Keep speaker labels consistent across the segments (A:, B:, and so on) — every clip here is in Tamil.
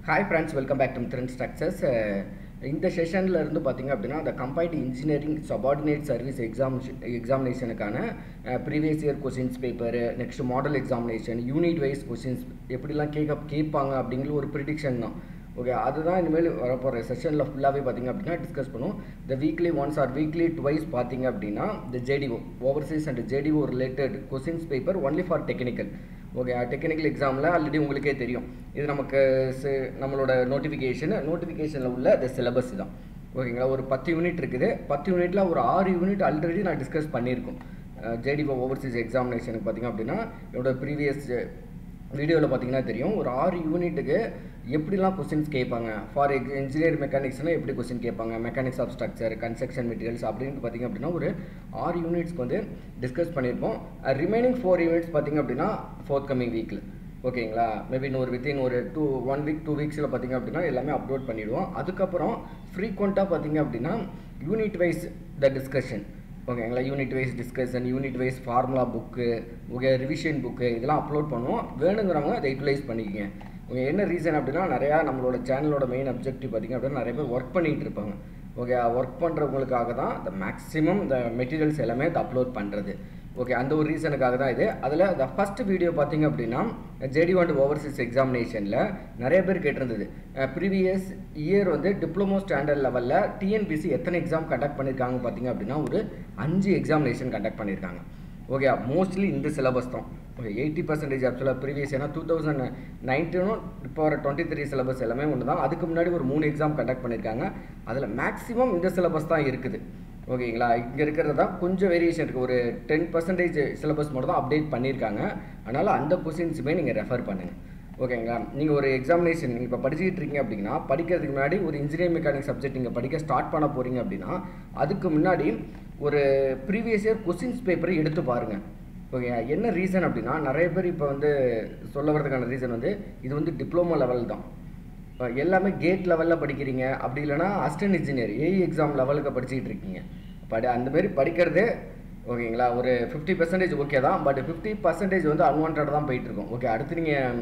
A: hi friends welcome back to Mithran structures இந்த செஷனில் இருந்து பார்த்தீங்க அப்படின்னா அந்த combined engineering subordinate service exam எக்ஸாமினேஷனுக்கான previous year questions paper next model examination unit wise questions எப்படிலாம் கேட்க கேட்பாங்க அப்படிங்கிற ஒரு ப்ரிடிக்ஷன் தான் ஓகே அதுதான் இனிமேல் வரப்போகிற செஷனில் ஃபுல்லாகவே பார்த்தீங்க அப்படின்னா டிஸ்கஸ் பண்ணுவோம் இந்த weekly once or weekly twice பார்த்தீங்க அப்படின்னா இந்த JDO overseas and JDO related questions paper only for technical okay technical எக்ஸாமில் ஆல்ரெடி உங்களுக்கே தெரியும் இது நமக்கு சி- நம்மளோட நோட்டிஃபிகேஷன் நோட்டிஃபிகேஷனில் உள்ள இந்த சிலபஸ் தான் ஓகேங்களா ஒரு பத்து யூனிட் இருக்குது பத்து யூனிட்டில் ஒரு ஆறு யூனிட் ஆல்ரெடி நான் டிஸ்கஸ் பண்ணியிருக்கோம் ஜேடிஓ ஓவர்சீஸ் எக்ஸாமினேஷனுக்கு பார்த்தீங்க அப்படின்னா என்னோட ப்ரீவியஸ் வீடியோவில் பார்த்தீங்கன்னா தெரியும் ஒரு ஆறு யூனிட்டுக்கு எப்படிலாம் கொஸ்டின்ஸ் கேட்பாங்க ஃபார் எக் இன்ஜினியர் மெக்கானிக்ஸ்னால் எப்படி கொஸ்டின் கேட்பாங்க mechanics of structure construction materials அப்படின்னு பார்த்தீங்க அப்படின்னா ஒரு ஆறு யூனிட்ஸ்க்கு வந்து டிஸ்கஸ் பண்ணியிருப்போம் ரிமைனிங் ஃபோர் யூனிட்ஸ் பார்த்தீங்க அப்படின்னா ஃபோர்த் கமிங் வீக்கில் ஓகேங்களா மேபி இன்னொரு வித்தின் ஒரு டூ ஒன் வீக் டூ வீக்ஸில் பார்த்தீங்க அப்படின்னா எல்லாமே அப்லோட் பண்ணிவிடுவோம் அதுக்கப்புறம் ஃப்ரீக்வெண்ட்டாக பார்த்தீங்க அப்படின்னா யூனிட் வைஸ் த டிஸ்கஷன் ஓகேங்களா unit wise discussion unit wise formula book okay revision book இதெல்லாம் அப்லோட் பண்ணுவோம் வேணுங்கிறவங்க அதை யூட்டிலைஸ் பண்ணிக்கங்க ஓகே என்ன ரீசன் அப்படின்னா நிறையா நம்மளோட சேனலோட மெயின் அப்ஜெக்டிவ் பார்த்திங்க அப்படின்னா நிறைய பேர் ஒர்க் பண்ணிகிட்டு இருப்பாங்க ஓகே ஒர்க் பண்ணுறவங்களுக்காக தான் இந்த மேக்ஸிமம் இந்த மெட்டீரியல்ஸ் எல்லாமே இதை அப்லோட் பண்ணுறது ஓகே அந்த ஒரு ரீசனுக்காக தான் இது அதில் இந்த ஃபஸ்ட் வீடியோ பார்த்தீங்க அப்படின்னா ஜேடி ஒன் ஓவர்சீஸ் எக்ஸாமினேஷனில் நிறைய பேர் கேட்டிருந்தது ப்ரீவியஸ் இயர் வந்து டிப்ளமோ ஸ்டாண்டர்ட் லெவலில் டிஎன்பிசி எத்தனை எக்ஸாம் கண்டக்ட் பண்ணியிருக்காங்க பார்த்தீங்க அப்படின்னா ஒரு அஞ்சு எக்ஸாமினேஷன் கண்டக்ட் பண்ணியிருக்காங்க ஓகே மோஸ்ட்லி இந்த சிலபஸ் தான் ஓகே எயிட்டி பர்சன்டேஜ் ஆக்சுவலாக ப்ரீவியஸ் ஏன்னா டூ தௌசண்ட் நைன்டீனும் இப்போ வர டுவெண்ட்டி த்ரீ சிலபஸ் எல்லாமே ஒன்று தான் அதுக்கு முன்னாடி ஒரு மூணு எக்ஸாம் கண்டக்ட் பண்ணியிருக்காங்க அதில் மேக்ஸிமம் இந்த சிலபஸ் தான் இருக்குது ஓகேங்களா இங்கே இருக்கிறது தான் கொஞ்சம் வேரியேஷன் இருக்குது ஒரு டென் பர்சன்டேஜ் சிலபஸ் மட்டும் தான் அப்டேட் பண்ணியிருக்காங்க அதனால் அந்த கொஸ்டின்ஸுமே நீங்கள் ரெஃபர் பண்ணுங்கள் ஓகேங்களா நீங்கள் ஒரு எக்ஸாமினேஷன் நீங்கள் இப்போ படிச்சுக்கிட்டு இருக்கீங்க அப்படின்னா படிக்கிறதுக்கு முன்னாடி ஒரு இன்ஜினியரிங் மெக்கானிக் சப்ஜெக்ட் நீங்கள் படிக்க ஸ்டார்ட் பண்ண போகிறீங்க அப்படின்னா அதுக்கு முன்னாடி ஒரு ப்ரீவியஸ் இயர் கொஸ்டின்ஸ் பேப்பரை எடுத்து பாருங்கள் ஓகே என்ன ரீசன் அப்படின்னா நிறைய பேர் இப்போ வந்து சொல்ல வரதுக்கான ரீசன் வந்து இது வந்து டிப்ளமோ லெவல் தான் இப்போ எல்லாமே கேட் லெவலில் படிக்கிறீங்க அப்படி இல்லைன்னா அசிஸ்டன்ட் இன்ஜினியர் ஏஇ எக்ஸாம் லெவலுக்கு படிச்சுக்கிட்டு இருக்கீங்க படி அந்த மாதிரி படிக்கிறது ஓகேங்களா ஒரு ஃபிஃப்டி பர்சன்டேஜ் ஓகே தான் பட் ஃபிஃப்டி பர்சன்டேஜ் வந்து அன்வான்ட் தான் போயிட்டு இருக்கும் ஓகே அடுத்து நீங்கள்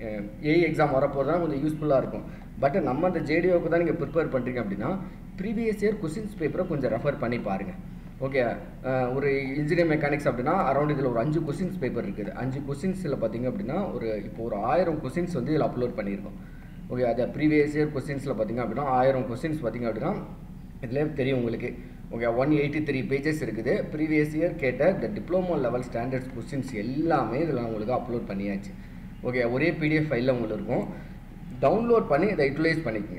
A: ஏஇ எக்ஸாம் வரப்போது தான் கொஞ்சம் யூஸ்ஃபுல்லாக இருக்கும் பட் நம்ம அந்த ஜேடிஓக்கு தான் நீங்கள் ப்ரிப்பேர் பண்ணுறீங்க அப்படின்னா ப்ரீவியஸ் இயர் கொஸ்டின்ஸ் பேப்பரை கொஞ்சம் ரெஃபர் பண்ணி பாருங்கள் ஓகே ஒரு இன்ஜினியர் மெக்கானிக்ஸ் அப்படின்னா அரௌண்ட் இதில் ஒரு அஞ்சு கொஸ்டின்ஸ் பேப்பர் இருக்குது அஞ்சு கொஸ்டின்ஸில் பார்த்தீங்க அப்படின்னா ஒரு இப்போ ஒரு ஆயிரம் கொஸ்டின்ஸ் வந்து இதில் அப்லோட் பண்ணியிருக்கோம் ஓகே அது ப்ரீவியஸ் இயர் கொஸ்டின்ஸில் பார்த்தீங்க அப்படின்னா ஆயிரம் கொஸ்டின்ஸ் பார்த்தீங்க அப்படின்னா இதுலேயே தெரியும் உங்களுக்கு okay one eighty three pages இருக்குது ப்ரீவியஸ் இயர் கேட்ட இந்த டிப்ளமோ லெவல் ஸ்டாண்டர்ட்ஸ் கொஸ்டின்ஸ் எல்லாமே இதில் உங்களுக்கு அப்லோட் பண்ணியாச்சு ஓகே ஒரே பிடிஎஃப் ஃபைலில் உங்களுக்கு இருக்கும் டவுன்லோட் பண்ணி இதை யூட்டிலைஸ் பண்ணிக்கோங்க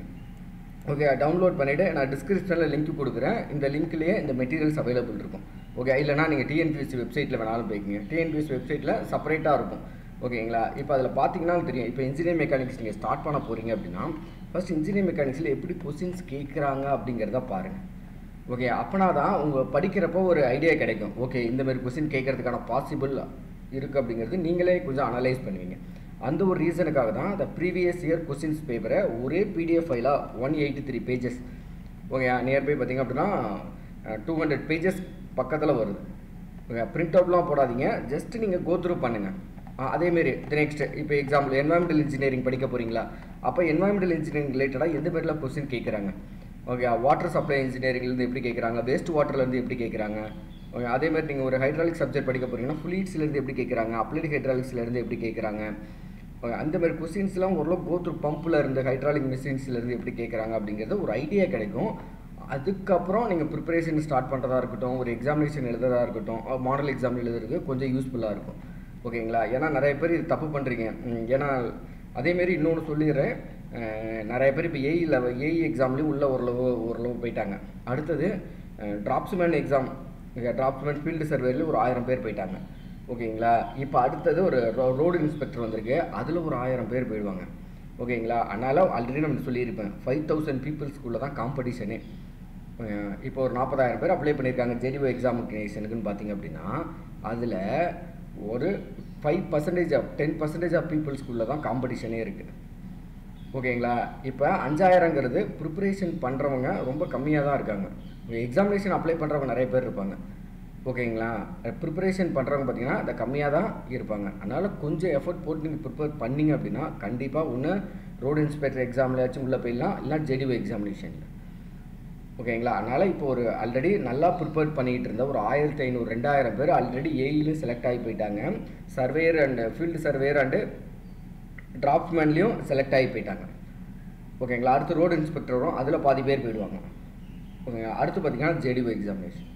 A: ஓகே டவுன்லோட் பண்ணிவிட்டு நான் டிஸ்கிரிப்ஷனில் லிங்க் கொடுக்குறேன் இந்த லிங்க்லேயே இந்த மெட்டீரியல்ஸ் அவைலபிள் இருக்கும் ஓகே இல்லைனா நீங்கள் டிஎன்பிஎஸ்சி வெப்சைட்டில் வேணாலும் போய்க்கிங்க டிஎன்பிஎஸ்சி வெப்சைட்டில் செப்பரேட்டாக இருக்கும் ஓகேங்களா இப்போ அதில் பார்த்தீங்கன்னா தெரியும் இப்போ இன்ஜினியர் மெக்கானிக்ஸ் நீங்கள் ஸ்டார்ட் பண்ண போகிறீங்க அப்படின்னா ஃபர்ஸ்ட் இன்ஜினியர் மெக்கானிக்ஸில் எப்படி கொஸ்டின்ஸ் கேட்குறாங்க அப்படிங்கிறத பாருங்கள் ஓகே அப்போனா தான் உங்கள் படிக்கிறப்போ ஒரு ஐடியா கிடைக்கும் ஓகே இந்த மாதிரி கொஸ்டின் கேட்கறதுக்கான பாசிபிள் இருக்குது அப்படிங்கிறது நீங்களே கொஞ்சம் அனலைஸ் பண்ணுவீங்க அந்த ஒரு ரீசனுக்காக தான் அந்த ப்ரீவியஸ் இயர் கொஸ்டின்ஸ் பேப்பரை ஒரே பிடிஎஃப் ஃபைலாக one eighty three pages okay nearby பார்த்தீங்க அப்படின்னா டூ ஹண்ட்ரட் பேஜஸ் பக்கத்தில் வருது ஓகே பிரிண்ட் அவுட்லாம் போடாதீங்க ஜஸ்ட் நீங்கள் கோ த்ரூ பண்ணுங்கள் அதேமாரி நெக்ஸ்ட் இப்போ எக்ஸாம்பிள் என்வாயன்மெண்டல் இன்ஜினியரிங் படிக்க போகிறீங்களா அப்போ என்வாயன்மெண்டல் இன்ஜினியரிங் ரிலேட்டடாக எந்த பேரில் கொஸ்டின் கேட்குறாங்க ஓகே வாட்டர் சப்ளை இன்ஜினியரிங்லேருந்து எப்படி கேட்குறாங்க வேஸ்ட் வாட்டர்லேருந்து எப்படி கேட்குறாங்க ஓகே அதே மாதிரி நீங்கள் ஒரு ஹைட்ராலிக் சப்ஜெக்ட் படிக்க போகிறீங்கன்னா ஃப்ளூயிட்ஸ்லேருந்து எப்படி கேட்குறாங்க அப்ளைடு ஹைட்ராலிக்ஸ்லேருந்து எப்படி கேட்குறாங்க ஓகே அந்த மாதிரி கொஸ்டின்ஸ்லாம் ஓரளவு கோத்ரூ பம்பில் இருந்து ஹைட்ராலிக் மிஷின்ஸ்லேருந்து எப்படி கேட்குறாங்க அப்படிங்கிறது ஒரு ஐடியா கிடைக்கும் அதுக்கப்புறம் நீங்கள் ப்ரிப்பரேஷன் ஸ்டார்ட் பண்ணுறதா இருக்கட்டும் ஒரு எக்ஸாமினேஷன் எழுதுறதா இருக்கட்டும் மாடல் எக்ஸாம் எழுதுறதுக்கு கொஞ்சம் யூஸ்ஃபுல்லாக இருக்கும் ஓகேங்களா ஏன்னா நிறைய பேர் இது தப்பு பண்ணுறீங்க ம், ஏன்னா அதேமாரி இன்னொன்று சொல்லிடுறேன் அஹ், நிறைய பேர் இப்போ ஏஇ லெவல் ஏஇ எக்ஸாம்லேயும் உள்ள ஓரளவு ஓரளவு போயிட்டாங்க அடுத்தது டிராப்ஸ்மேன் எக்ஸாம் டிராப்ஸ்மேன் ஃபீல்டு சர்வேல ஒரு ஆயிரம் பேர் போயிட்டாங்க ஓகேங்களா இப்போ அடுத்தது ஒரு ரோடு இன்ஸ்பெக்டர் வந்திருக்கு அதில் ஒரு ஆயிரம் பேர் போயிடுவாங்க ஓகேங்களா அதனால் ஆல்ரெடி நம்ம சொல்லியிருப்பேன் ஃபைவ் தௌசண்ட் பீப்புள்ஸ்க்குள்ளே தான் காம்படிஷனே இப்போ ஒரு நாற்பதாயிரம் பேர் அப்ளை பண்ணியிருக்காங்க ஜேடிஓ எக்ஸாமினேஷனுக்குன்னு பார்த்தீங்க அப்படின்னா அதில் ஒரு five percentage of ten percentage of பீப்புள்ஸ்க்குள்ளே தான் காம்படிஷனே இருக்குது ஓகேங்களா இப்போ அஞ்சாயிரங்கிறது ப்ரிப்பரேஷன் பண்ணுறவங்க ரொம்ப கம்மியாக தான் இருக்காங்க எக்ஸாமினேஷன் அப்ளை பண்ணுறவங்க நிறைய பேர் இருப்பாங்க ஓகேங்களா ப்ரிப்பரேஷன் பண்ணுறவங்க பார்த்தீங்கன்னா அந்த கம்மியாக தான் இருப்பாங்க அதனால் கொஞ்சம் எஃபர்ட் போட்டு நீங்கள் ப்ரிப்பேர் பண்ணீங்க அப்படின்னா கண்டிப்பாக ஒன்று ரோடு இன்ஸ்பெக்டர் எக்ஸாம்லையாச்சும் உள்ளே போயிடலாம் இல்லை ஜெடிஓ எக்ஸாமினேஷனில் ஓகேங்களா அதனால் இப்போ ஒரு ஆல்ரெடி நல்லா ப்ரிப்பேர் பண்ணிகிட்டு இருந்த ஒரு ஆயிரத்தி ஐநூறு ரெண்டாயிரம் பேர் ஆல்ரெடி ஏஇலையும் செலக்ட் ஆகி போயிட்டாங்க surveyor and field surveyor and டிராப்ட்மேன்லேயும் செலக்ட் ஆகி போயிட்டாங்க ஓகேங்களா அடுத்து ரோடு இன்ஸ்பெக்டர் வரும் அதில் பாதி பேர் போயிடுவாங்க ஓகேங்களா அடுத்து பார்த்தீங்கன்னா ஜேடிஓ எக்ஸாமினேஷன்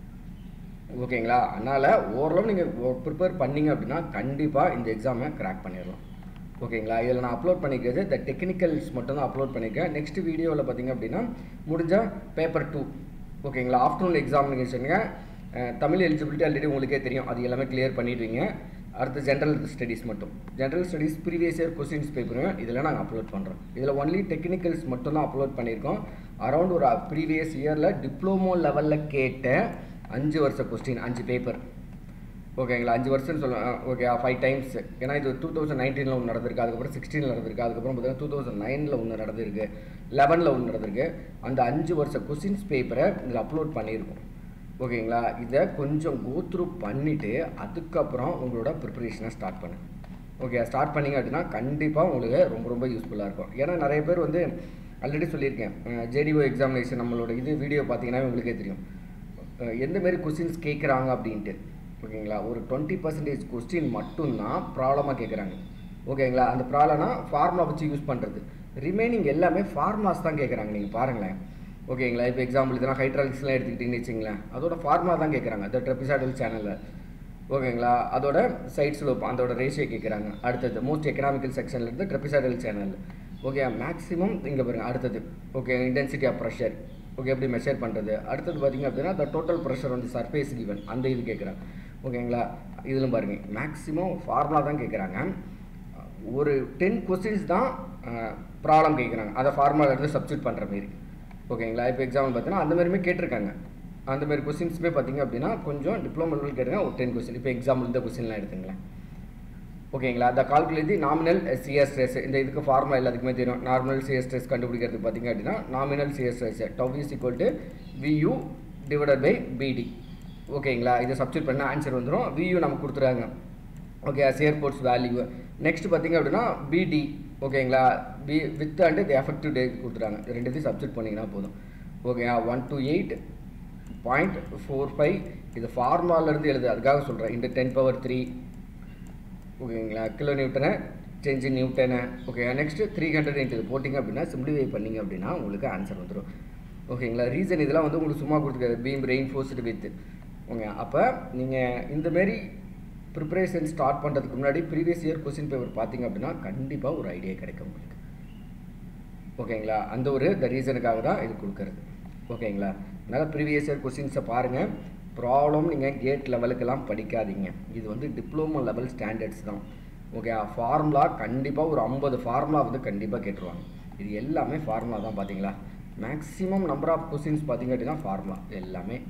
A: ஓகேங்களா அதனால் ஓரளவு நீங்கள் ப்ரிப்பேர் பண்ணீங்க அப்படின்னா கண்டிப்பாக இந்த எக்ஸாமை கிராக் பண்ணிடலாம் ஓகேங்களா இதில் நான் அப்லோட் பண்ணிக்கிறது இந்த டெக்னிக்கல்ஸ் மட்டும் தான் அப்லோட் பண்ணியிருக்கேன் நெக்ஸ்ட் வீடியோவில் பார்த்தீங்க அப்படின்னா முடிஞ்சால் பேப்பர் டூ ஓகேங்களா ஆஃப்டர்நூன் எக்ஸாமினேஷனுங்க தமிழ் எலிஜிபிலிட்டி ஆல்ரெடி உங்களுக்கே தெரியும் அது எல்லாமே கிளியர் பண்ணிடுவீங்க அடுத்து ஜென்ரல் ஸ்டடீஸ் மட்டும் general studies previous year questions பேப்பரும் இதில் நாங்கள் அப்லோட் பண்ணுறோம் இதில் ஒன்லி டெக்னிக்கல்ஸ் மட்டும் தான் அப்லோட் பண்ணியிருக்கோம் அரௌண்ட் ஒரு ப்ரீவியஸ் இயரில் டிப்ளமோ லெவலில் கேட்ட அஞ்சு வருஷ கொஸ்டின் அஞ்சு பேப்பர் ஓகேங்களா அஞ்சு வருஷம்னு சொல்ல ஓகே ஃபைவ் டைம்ஸ் ஏன்னா இது டூ தௌசண்ட் நைன்டீனில் ஒன்று நடந்திருக்கு அதுக்கப்புறம் சிக்ஸ்டீனில் நடந்திருக்கு அதுக்கப்புறம் பார்த்தீங்கன்னா டூ தௌசண்ட் நைனில் ஒன்று நடந்திருக்கு லெவனில் ஒன்று நடந்திருக்கு அந்த அஞ்சு வருஷ கொஸ்டின்ஸ் பேப்பரை இதில் அப்லோட் பண்ணியிருக்கோம் ஓகேங்களா இதை கொஞ்சம் கோத்ரூ பண்ணிவிட்டு அதுக்கப்புறம் உங்களோட ப்ரிப்பரேஷனை ஸ்டார்ட் பண்ணு ஓகே ஸ்டார்ட் பண்ணிங்க அப்படின்னா கண்டிப்பாக உங்களுக்கு ரொம்ப ரொம்ப யூஸ்ஃபுல்லாக இருக்கும் ஏன்னா நிறைய பேர் வந்து ஆல்ரெடி சொல்லியிருக்கேன் ஜேடிஓ எக்ஸாமினேஷன் நம்மளோட இது வீடியோ பார்த்தீங்கன்னா உங்களுக்கே தெரியும் எந்த மாரி கொஸ்டின்ஸ் கேட்குறாங்க அப்படின்ட்டு ஓகேங்களா ஒரு டுவெண்ட்டி பர்சன்டேஜ் கொஸ்டின் மட்டும்தான் ப்ராப்ளமாக கேட்குறாங்க ஓகேங்களா அந்த ப்ராப்ளம்னா ஃபார்முலா வச்சு யூஸ் பண்ணுறது ரிமைனிங் எல்லாமே ஃபார்முலாஸ் தான் கேட்குறாங்க நீங்கள் பாருங்களேன் ஓகேங்களா இப்போ எக்ஸாம்பிள் இதெல்லாம் ஹைட்ராலிக்ஸ்லாம் எடுத்துக்கிட்டீங்கன்னு வச்சுங்களேன் அதோட ஃபார்முலா தான் கேட்குறாங்க அந்த ட்ரெபிசாடல் சேனலில் ஓகேங்களா அதோட சைட் ஸ்லோப் அதோட ரேஷியோ கேட்குறாங்க அடுத்தது மோஸ்ட் எக்கனாமிக்கல் செக்ஷனில் இருந்து ட்ரெபிசாடல் சேனல் ஓகே மேக்ஸிமம் இங்கே பாருங்கள் அடுத்தது okay intensity of pressure okay எப்படி மெஷர் பண்ணுறது அடுத்தது பார்த்திங்க அப்படின்னா அந்த டோட்டல் ப்ரெஷர் வந்து சர்ஃபேஸ் கிவன் அந்த இது கேட்குறாங்க ஓகேங்களா இதிலும் பாருங்கள் மேக்ஸிமம் ஃபார்முலா தான் கேட்குறாங்க ஒரு டென் கொஸ்டின்ஸ் தான் ப்ராப்ளம் கேட்குறாங்க அதை ஃபார்முலா எடுத்து சப்ஸ்டியூட் பண்ணுற மாரி ஓகேங்களா இப்போ எக்ஸாம்பிள் பார்த்தீங்கன்னா அந்த மாதிரியுமே கேட்டிருக்காங்க அந்த மாதிரி கொஸ்டின்ஸுமே பார்த்தீங்க அப்படின்னா கொஞ்சம் டிப்ளமோ லெவல் கேட்டுங்க ஒரு டென் கொஸ்டின் இப்போ எக்ஸாம்பிள் இந்த கொஸ்டின்லாம் எடுத்துங்களேன் ஓகேங்களா அந்த கால்குலேட் நாமினல் சிஎஸ் ஸ்ட்ரெஸ் இந்த இதுக்கு ஃபார்முலா எல்லாத்துக்குமே தெரியும் நார்மல் சிஎஸ் ஸ்ட்ரெஸ் கண்டுபிடிக்கிறதுக்கு பார்த்தீங்க அப்படின்னா nominal CS stress tau is equal to V divided by BD ஓகேங்களா இதை சப்ஸ்டியூட் பண்ணால் ஆன்சர் வந்துடும் வியூ நமக்கு கொடுத்துருவாங்க okay shear force value next பார்த்தீங்க அப்படின்னா பிடி ஓகேங்களா B width and the effective d கொடுத்துறாங்க ரெண்டுத்தையும் சப்ஸ்டியூட் பண்ணிங்கன்னா போதும் okay one two eight point four five இது ஃபார்முலாலேருந்து எழுது அதுக்காக சொல்கிறேன் இந்த டென் பவர் த்ரீ ஓகேங்களா கிலோ நியூட்டனை சேஞ்ச் நியூட்டனை okay next three hundred into போட்டிங்க அப்படின்னா சிம்பிளிஃபை பண்ணிங்க அப்படின்னா உங்களுக்கு ஆன்சர் வந்துடும் ஓகேங்களா ரீசன் இதெல்லாம் வந்து உங்களுக்கு சும்மா கொடுத்துருக்காது beam reinforced with okay அப்போ நீங்கள் இந்தமாரி ப்ரிப்பரேஷன் ஸ்டார்ட் பண்ணுறதுக்கு முன்னாடி ப்ரீவியஸ் இயர் கொஸ்டின் பேப்பர் பார்த்தீங்க அப்படின்னா கண்டிப்பாக ஒரு ஐடியா கிடைக்கும் உங்களுக்கு ஓகேங்களா அந்த ஒரு த ரீசனுக்காக தான் இது கொடுக்கறது ஓகேங்களா அதனால் ப்ரீவியஸ் இயர் கொஸ்டின்ஸை பாருங்கள் ப்ராப்ளம் நீங்கள் கேட் லெவலுக்கெல்லாம் படிக்காதீங்க இது வந்து டிப்ளமோ லெவல் ஸ்டாண்டர்ட்ஸ் தான் ஓகே ஃபார்முலா கண்டிப்பாக ஒரு ஐம்பது ஃபார்முலா வந்து கண்டிப்பாக கேட்டுருவாங்க இது எல்லாமே ஃபார்முலா தான் பார்த்தீங்களா மேக்ஸிமம் நம்பர் ஆஃப் கொஸ்டின்ஸ் பார்த்தீங்க அப்படின்னா ஃபார்முலா எல்லாமே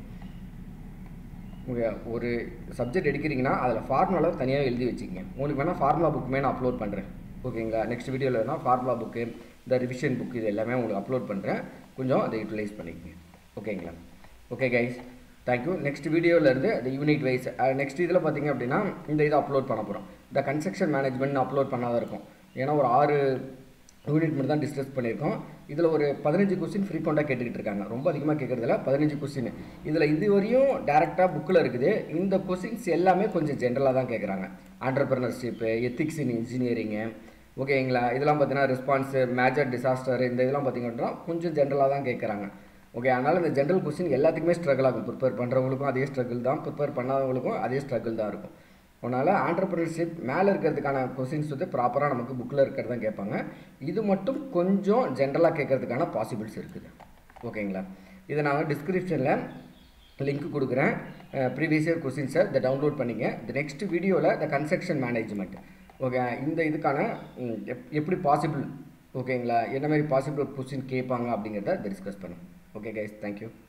A: உங்கள் ஒரு சப்ஜெக்ட் எடுக்கிறீங்கன்னா அதில் ஃபார்முலா தனியாக எழுதி வச்சுக்கங்க உங்களுக்கு வேணால் ஃபார்முலா புக்குமே நான் அப்லோட் பண்ணுறேன் ஓகேங்களா நெக்ஸ்ட் வீடியோவில் வேணால் ஃபார்முலா புக்கு இந்த ரிவிஷன் புக் இது எல்லாமே உங்களுக்கு அப்லோட் பண்ணுறேன் கொஞ்சம் அதை யூட்டிலைஸ் பண்ணிக்கங்க ஓகேங்களா ஓகே கைஸ் தேங்க்யூ நெக்ஸ்ட் வீடியோவிலேருந்து இந்த யூனிட் வைஸ் நெக்ஸ்ட் இதில் பார்த்தீங்க அப்படின்னா இந்த இதை அப்லோட் பண்ண போகிறோம் இந்த கன்ஸ்ட்ரக்ஷன் மேனேஜ்மெண்ட் அப்லோட் பண்ணாதான் இருக்கும் ஏன்னா ஒரு ஆறு யூனிட் மட்டும் தான் டிஸ்கஸ் பண்ணியிருக்கோம் இதில் ஒரு பதினஞ்சு கொஸ்டின் ஃப்ரீக்வெண்ட்டாக கேட்டுக்கிட்டு இருக்காங்க ரொம்ப அதிகமாக கேட்குறதுல பதினஞ்சு கொஸ்டின் இதில் இது வரையும் டேரெக்டாக புக்கில் இருக்குது இந்த கொஸ்டின்ஸ் எல்லாமே கொஞ்சம் ஜென்ரலாக தான் கேட்குறாங்க ஆண்டர்பிரினர்ஷிப்பு எத்திக்ஸ் இன் இன்ஜினியரிங்கு ஓகேங்களா இதெல்லாம் பார்த்தீங்கன்னா ரெஸ்பான்ஸு மேஜர் டிசாஸ்டர் இந்த இதெல்லாம் பார்த்தீங்கன்னா கொஞ்சம் ஜென்ரலாக தான் கேட்குறாங்க ஓகே அதனால் இந்த ஜென்ரல் கொஸ்டின் எல்லாத்துக்குமே ஸ்ட்ரகிள் ஆகும் ப்ரிப்பேர் பண்ணுறவங்களுக்கும் அதே ஸ்ட்ரகிள் தான் ப்ரிப்பேர் பண்ணாதவங்களுக்கும் அதே ஸ்ட்ரகிள் தான் இருக்கும் அதனால் ஆண்டர்பிரினர்ஷிப் மேலே இருக்கிறதுக்கான கொஸ்டின்ஸ் வந்து ப்ராப்பராக நமக்கு புக்கில் இருக்கிறது தான் கேட்பாங்க இது மட்டும் கொஞ்சம் ஜென்ரலாக கேட்கறதுக்கான பாசிபிள்ஸ் இருக்குது ஓகேங்களா இதை நான் டிஸ்கிரிப்ஷனில் லிங்க் கொடுக்குறேன் ப்ரீவியஸ் இயர் கொஸ்டின்ஸை இதை டவுன்லோட் பண்ணிங்க இந்த நெக்ஸ்ட் வீடியோவில் த கன்ஸ்ட்ரக்ஷன் மேனேஜ்மெண்ட் ஓகே இந்த இதுக்கான எப் எப்படி பாசிபிள் ஓகேங்களா என்ன மாதிரி பாசிபிள் கொஸ்டின் கேட்பாங்க அப்படிங்கிறத டிஸ்கஸ் பண்ணும் ஓகே கைஸ் தேங்க்யூ